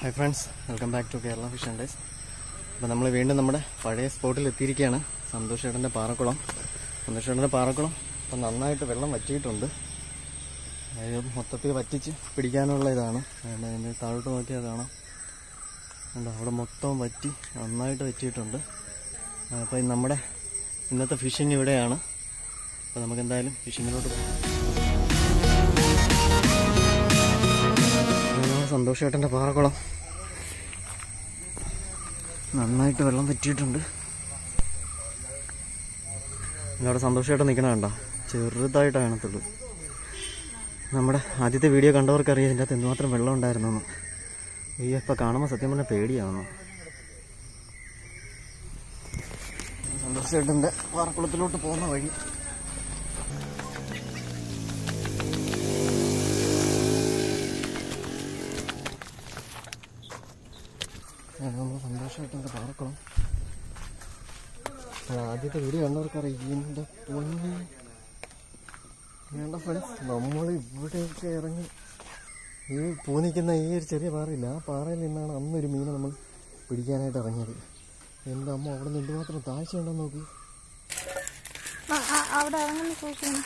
Hi friends welcome back to Kerala fish and days അപ്പോൾ നമ്മൾ വീണ്ടും നമ്മുടെ പഴയ സ്പോട്ടിൽ എത്തിയിരിക്കുകയാണ് സന്തോഷ് ഏട്ടൻ്റെ പാറക്കുളം സന്തോഷ് ഏട്ടൻ്റെ പാറക്കുളം അപ്പം നന്നായിട്ട് വെള്ളം വറ്റിയിട്ടുണ്ട് അതായത് മൊത്തത്തിൽ വറ്റിച്ച് പിടിക്കാനുള്ള ഇതാണ് അതുകൊണ്ട് അതിൻ്റെ താഴോട്ട് നോക്കിയാൽ കാണാം ഉണ്ട് അവിടെ മൊത്തം വറ്റി നന്നായിട്ട് വറ്റിയിട്ടുണ്ട് അപ്പോൾ ഇത് നമ്മുടെ ഇന്നത്തെ ഫിഷിങ് ഇവിടെയാണ് അപ്പോൾ നമുക്ക് എന്തായാലും ഫിഷിങ്ങിലോട്ട് പോകാം സന്തോഷേട്ടൻ്റെ പാറക്കുളം നന്നായിട്ട് വെള്ളം പറ്റിയിട്ടുണ്ട് അവിടെ സന്തോഷമായിട്ട് നിൽക്കണ കണ്ട ചെറുതായിട്ട് കാണത്തുള്ളൂ നമ്മുടെ ആദ്യത്തെ വീഡിയോ കണ്ടവർക്കറിയാം ഇതിൻ്റെ അകത്ത് എന്തുമാത്രം വെള്ളം ഉണ്ടായിരുന്നെന്ന് ഈ ഇപ്പം കാണുമ്പോൾ സത്യം പറഞ്ഞാൽ പേടിയാവുന്നു സന്തോഷേട്ടൻ്റെ പാറക്കുളത്തിലോട്ട് പോകുന്ന വഴി നമ്മൾ സന്തോഷമായിട്ടുണ്ട് പാറക്കുളം അത് ആദ്യത്തെ വീഡിയോ കണ്ടവർക്കറിയാം ഇതിൻ്റെ പൊന്നി വേണ്ട ഫ്രണ്ട്സ് നമ്മൾ ഇവിടെയൊക്കെ ഇറങ്ങി ഈ പൂ നിൽക്കുന്ന ഈ ഒരു ചെറിയ പാറയില്ല ആ പാറയിൽ നിന്നാണ് അന്നൊരു മീനെ നമ്മൾ പിടിക്കാനായിട്ട് ഇറങ്ങിയത് എൻ്റെ അമ്മ അവിടെ നിന്ന് എന്തുമാത്രം താഴ്ചയുണ്ടെന്ന് നോക്കി ആ, ആ, അവിടെ ഇറങ്ങുന്ന സൂക്ഷിക്കണം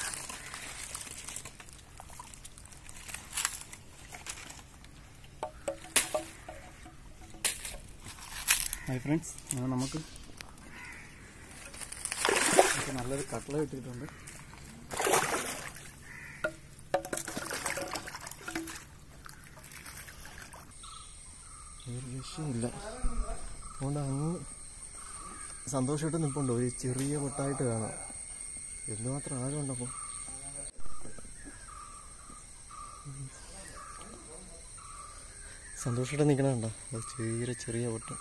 ഹായ് ഫ്രണ്ട്സ് അങ്ങനെ നമുക്ക് നമുക്ക് നല്ലൊരു കട്ട്ല കിട്ടിയിട്ടുണ്ട് ഒരു രക്ഷയില്ല അതുകൊണ്ട് അങ്ങ് സന്തോഷമായിട്ട് നിൽപ്പുണ്ട് ഒരു ചെറിയ പൊട്ടായിട്ട് കാണാം എന്തുമാത്രം ആഴമുണ്ടപ്പോൾ സന്തോഷമായിട്ട് നിൽക്കണ കണ്ടോ അത് ചെറിയ ചെറിയ പൊട്ടം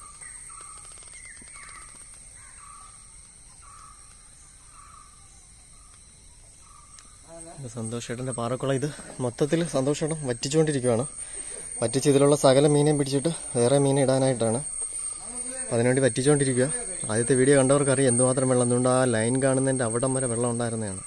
ഇത് സന്തോഷേട്ടൻ്റെ പാറക്കുളം ഇത് മൊത്തത്തിൽ സന്തോഷേട്ടൻ വറ്റിച്ചുകൊണ്ടിരിക്കുകയാണ് വറ്റിച്ച് ഇതിലുള്ള സകല മീനെയും പിടിച്ചിട്ട് വേറെ മീനെ ഇടാനായിട്ടാണ് അപ്പം അതിനുവേണ്ടി വറ്റിച്ചുകൊണ്ടിരിക്കുക ആദ്യത്തെ വീഡിയോ കണ്ടവർക്കറിയാം എന്തുമാത്രം വെള്ളം അതുകൊണ്ട് ആ ലൈൻ കാണുന്നതിൻ്റെ അവിടം വരെ വെള്ളം ഉണ്ടായിരുന്നതാണ്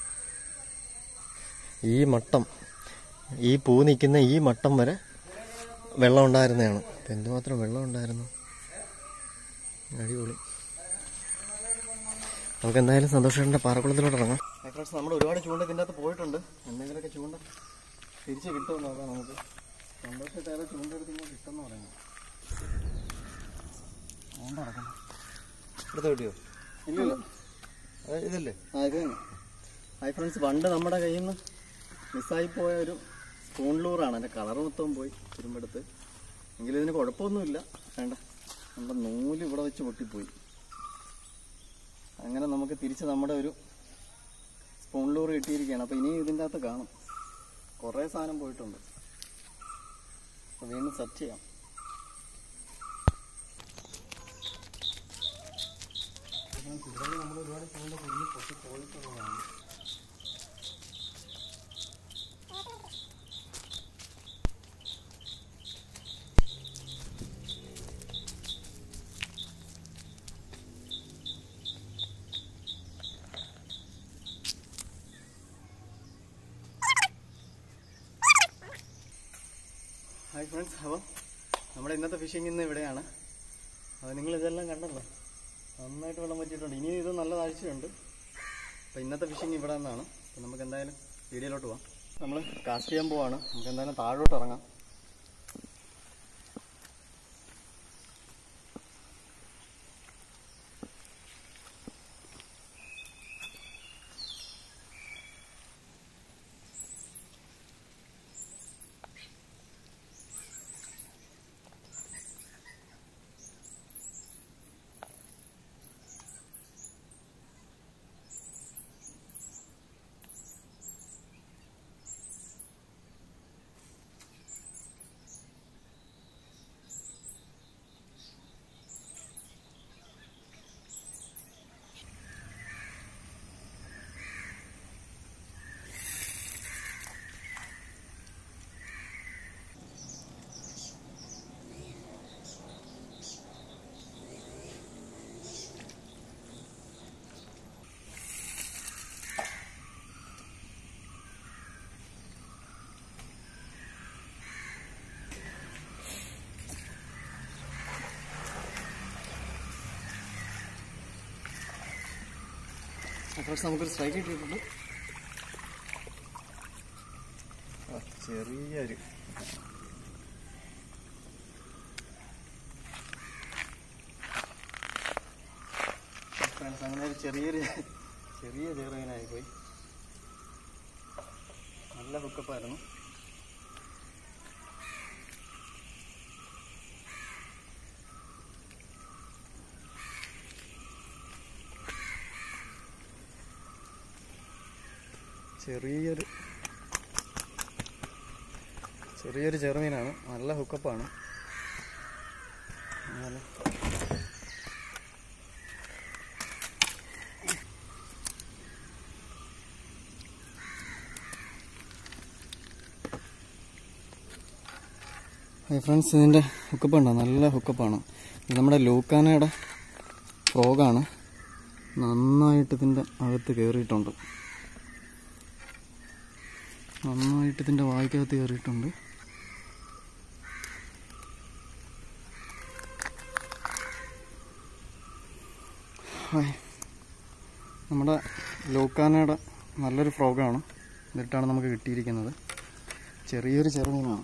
ഈ മട്ടം ഈ പൂ നിൽക്കുന്ന ഈ മട്ടം വരെ വെള്ളം ഉണ്ടായിരുന്നതാണ് അപ്പം എന്തുമാത്രം വെള്ളം ഉണ്ടായിരുന്നു അടിപൊളി നമുക്ക് എന്തായാലും സന്തോഷേട്ടൻ്റെ പാറക്കുളത്തിലോട്ട് ഇറങ്ങാം ഫ്രണ്ട്സ് നമ്മൾ ഒരുപാട് ചൂണ്ട ഇതിൻ്റെ അകത്ത് പോയിട്ടുണ്ട് എന്തെങ്കിലുമൊക്കെ ചൂണ്ട തിരിച്ച് കിട്ടുമെന്ന് നോക്കാം നമുക്ക് സന്തോഷമായിട്ട് ഏതോ ചൂണ്ട എടുത്ത് ഇങ്ങനെ കിട്ടുമെന്ന് പറയുന്നത് ചൂണ്ട നടക്കണം ഇവിടുത്തെ കിട്ടിയോ ഇല്ലല്ലോ അത് ഇതല്ലേ ആ ഇത് തന്നെ ഹായ് ഫ്രണ്ട്സ് പണ്ട് നമ്മുടെ കയ്യിൽ നിന്ന് മിസ്സായി പോയ ഒരു സ്പൂൺ ലൂറാണ് അതിൻ്റെ കളർ മൊത്തം പോയി തുരുമ്പെടുത്ത് എങ്കിലും ഇതിന് കുഴപ്പമൊന്നുമില്ല വേണ്ട നമ്മുടെ നൂല് ഇവിടെ വെച്ച് പൊട്ടിപ്പോയി അങ്ങനെ നമുക്ക് തിരിച്ച് നമ്മുടെ ഒരു സ്പൂൺ ലൂർ കിട്ടിയിരിക്കുകയാണ് അപ്പോൾ ഇനി ഇതിൻ്റെ അകത്ത് കാണും കുറേ സാധനം പോയിട്ടുണ്ട് അപ്പോൾ വീണ്ടും സെറ്റ് ചെയ്യാം നമ്മൾ ഒരുപാട് ചൂണ്ട കുഞ്ഞി പൊട്ടി പോയിട്ടുള്ളതാണ് ഹായ് ഫ്രണ്ട്സ് അപ്പോൾ നമ്മുടെ ഇന്നത്തെ ഫിഷിംഗ് ഇന്ന് ഇവിടെയാണ് അപ്പോൾ നിങ്ങൾ ഇതെല്ലാം കണ്ടല്ലോ നന്നായിട്ട് വെള്ളം പറ്റിയിട്ടുണ്ട് ഇനി ഇത് നല്ല താഴ്ചയുണ്ട് അപ്പോൾ ഇന്നത്തെ ഫിഷിംഗ് ഇവിടെ നിന്നാണ് അപ്പോൾ നമുക്ക് എന്തായാലും വീഡിയോയിലോട്ട് പോവാം നമ്മൾ കാസ്റ്റ് ചെയ്യാൻ പോവാണ് നമുക്ക് എന്തായാലും താഴോട്ട് ഇറങ്ങാം ഫ്രണ്ട്സ് നമുക്കൊരു സ്ട്രൈക്ക് കിട്ടിയിട്ടുണ്ട് ആ, ചെറിയൊരു ഫ്രണ്ട്സ് അങ്ങനെ ഒരു ചെറിയൊരു ചെറിയ ചെറുമീനായി പോയി നല്ല ഹുക്കപ്പായിരുന്നു ചെറിയൊരു ചെറിയൊരു ചെറുമീനാണ് നല്ല ഹുക്കപ്പാണ് അങ്ങനെ ഹായ് ഫ്രണ്ട്സ് ഇതിൻ്റെ ഹുക്കപ്പ് ഉണ്ടോ നല്ല ഹുക്കപ്പാണ് ഇത് നമ്മുടെ ലൂക്കാനയുടെ ഫ്രോഗാണ് നന്നായിട്ട് ഇതിൻ്റെ അകത്ത് കയറിയിട്ടുണ്ട് നന്നായിട്ട് ഇതിൻ്റെ വായ്ക്കകത്ത് കയറിയിട്ടുണ്ട് ഹായ് നമ്മുടെ ലൂക്കാനയുടെ നല്ലൊരു ഫ്രോഗാണ് എന്നിട്ടാണ് നമുക്ക് കിട്ടിയിരിക്കുന്നത് ചെറിയൊരു ചെറുമീനാണ്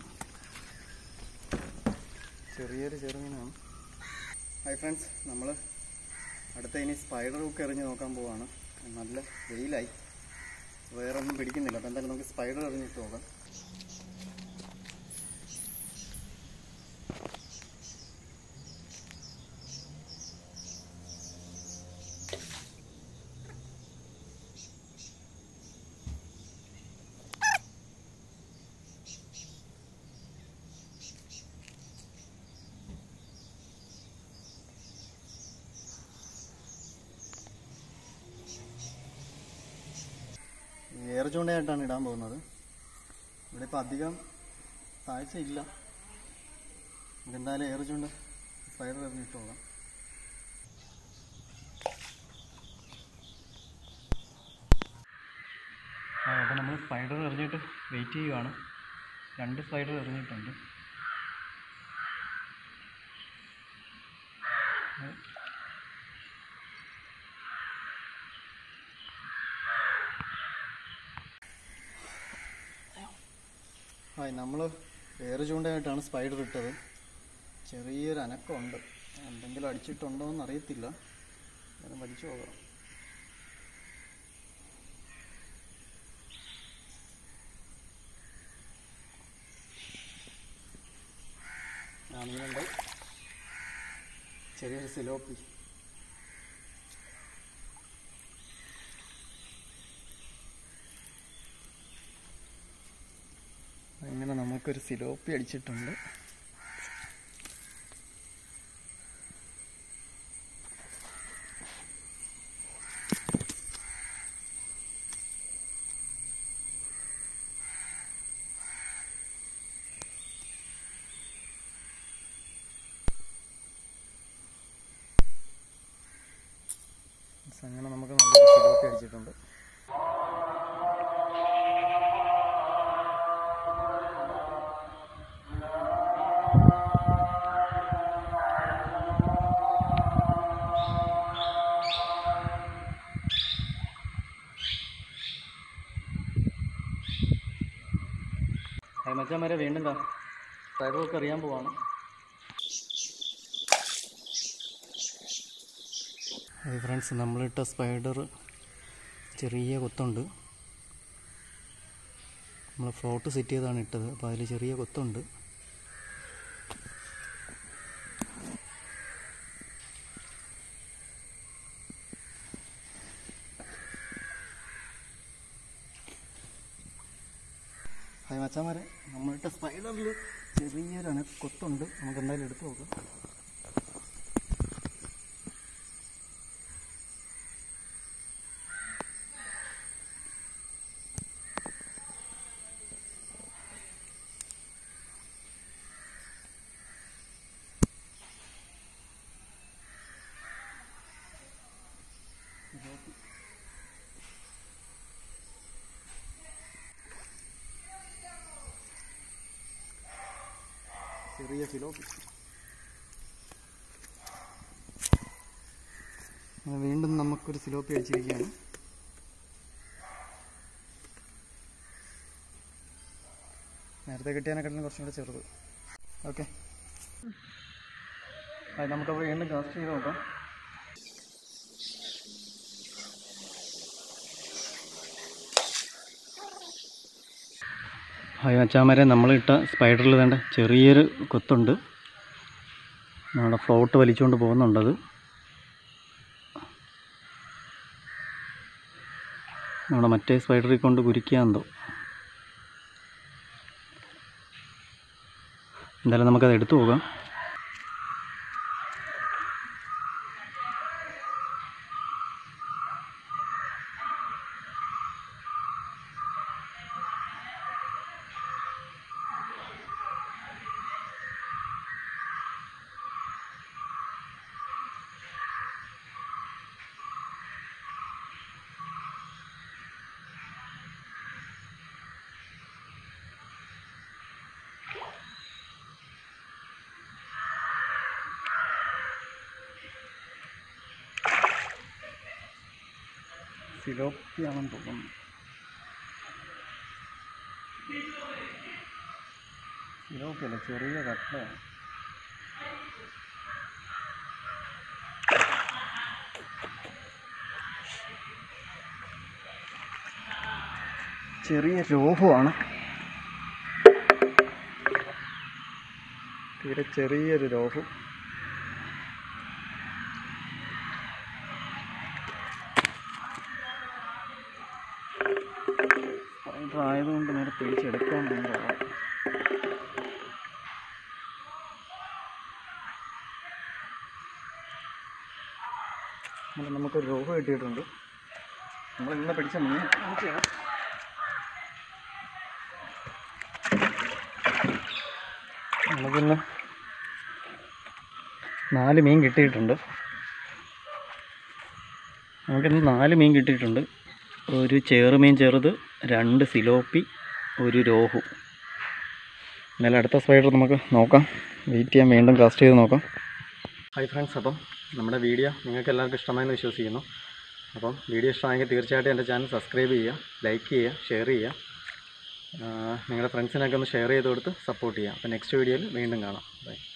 ചെറിയൊരു ചെറുമീനാണ് ഹായ് ഫ്രണ്ട്സ് നമ്മൾ അടുത്ത ഇനി സ്പൈഡർ ഹുക്ക് എറിഞ്ഞ് നോക്കാൻ പോവാണ് നല്ല വെയിലായി വേറെ ഒന്നും പിടിക്കുന്നില്ല അപ്പോൾ എന്തായാലും നമുക്ക് സ്പൈഡർ എറിഞ്ഞിട്ട് നോക്കാം ഏറെ ചൂണ്ടയായിട്ടാണ് ഇടാൻ പോകുന്നത് ഇവിടെ ഇപ്പം അധികം താഴ്ചയില്ല നമുക്ക് എന്തായാലും ഏറെ ചൂണ്ട സ്പൈഡർ എറിഞ്ഞിട്ട് പോകാം അപ്പോൾ നമ്മൾ സ്പൈഡർ എറിഞ്ഞിട്ട് വെയിറ്റ് ചെയ്യുവാണ് രണ്ട് സ്പൈഡർ എറിഞ്ഞിട്ടുണ്ട് ഹായ് നമ്മൾ വേറെ ചൂണ്ടയായിട്ടാണ് സ്പൈഡർ ഇട്ടത് ചെറിയൊരു അനക്കമുണ്ട് എന്തെങ്കിലും അടിച്ചിട്ടുണ്ടോ എന്ന് അറിയത്തില്ല ഞാൻ വലിച്ചു പോകാം ആ മീനുണ്ട് ചെറിയൊരു സിലോപ്പി അങ്ങനെ നമുക്കൊരു സിലോപ്പി അടിച്ചിട്ടുണ്ട് അങ്ങനെ നമുക്ക് നല്ലൊരു സിലോപ്പി അടിച്ചിട്ടുണ്ട് മച്ചാന്മാരെ വീണ്ടും ദാ സ്പൈഡറൊക്കെ അറിയാൻ പോവാണ് അത് ഫ്രണ്ട്സ് നമ്മളിട്ട സ്പൈഡർ ചെറിയ കൊത്തുണ്ട് നമ്മൾ ഫ്ലോട്ട് സെറ്റ് ചെയ്താണ് ഇട്ടത് അപ്പോൾ അതിൽ ചെറിയ കൊത്തുണ്ട് ഹായ് മച്ചാമാരെ നമ്മളിട്ട സ്പൈഡറിൽ ചെറിയൊരു അന കൊത്തുണ്ട് നമുക്ക് എന്തായാലും എടുത്ത് നോക്കാം ചെറിയ ഫിലോപ്പി അങ്ങനെ വീണ്ടും നമുക്കൊരു സിലോപ്പി അടിച്ചിരിക്കുകയാണ് നേരത്തെ കിട്ടിയതിനെക്കാട്ടിലും കുറച്ചും കൂടെ ചെറുത് ഓക്കെ അത് നമുക്കപ്പോൾ വീണ്ടും കാസ്റ്റ് ചെയ്ത് നോക്കാം ഹായ് അച്ചാമരെ നമ്മളിട്ട സ്പൈഡറിൽ വേണ്ട ചെറിയൊരു കൊത്തുണ്ട് നമ്മുടെ ഫ്ലോട്ട് വലിച്ചുകൊണ്ട് പോകുന്നുണ്ടത് നമ്മുടെ മറ്റേ സ്പൈഡറിൽ കൊണ്ട് കുരിക്കാന്തോ എന്തായാലും നമുക്കത് എടുത്തു പോകാം സിലോപ്പിയാണെന്ന് തോന്നുന്നു സിലോപ്പിയല്ല ചെറിയ കട്ടയാണ് ചെറിയ രോഹുവാണ് തീരെ ചെറിയൊരു രോഹു സ്പൈഡർ ആയതുകൊണ്ട് നേരെ പിടിച്ചെടുക്കാൻ ഭയങ്കര പാടാ. അങ്ങനെ നമുക്കൊരു രോഗം കിട്ടിയിട്ടുണ്ട് നമ്മൾ ഇന്ന് പിടിച്ച മീൻ കാണിച്ചു തരാം. നമുക്കിന്ന് നാല് മീൻ കിട്ടിയിട്ടുണ്ട് നമുക്കിന്ന് നാല് മീൻ കിട്ടിയിട്ടുണ്ട് ഒരു ചേറുമീൻ ചെറുത് രണ്ട് സിലോപ്പി ഒരു രോഹു എന്നാലും അടുത്ത സ്പൈഡർ നമുക്ക് നോക്കാം വെയിറ്റ് ചെയ്യാൻ വീണ്ടും കാസ്റ്റ് ചെയ്ത് നോക്കാം ഹായ് ഫ്രണ്ട്സ് അപ്പം നമ്മുടെ വീഡിയോ നിങ്ങൾക്ക് എല്ലാവർക്കും ഇഷ്ടമായെന്ന് വിശ്വസിക്കുന്നു അപ്പം വീഡിയോ ഇഷ്ടമായെങ്കിൽ തീർച്ചയായിട്ടും എൻ്റെ ചാനൽ സബ്സ്ക്രൈബ് ചെയ്യുക ലൈക്ക് ചെയ്യുക ഷെയർ ചെയ്യുക ആ, നിങ്ങളുടെ ഫ്രണ്ട്സിനൊക്കെ ഒന്ന് ഷെയർ ചെയ്ത് കൊടുത്ത് സപ്പോർട്ട് ചെയ്യുക അപ്പോൾ നെക്സ്റ്റ് വീഡിയോയിൽ വീണ്ടും കാണാം ബൈ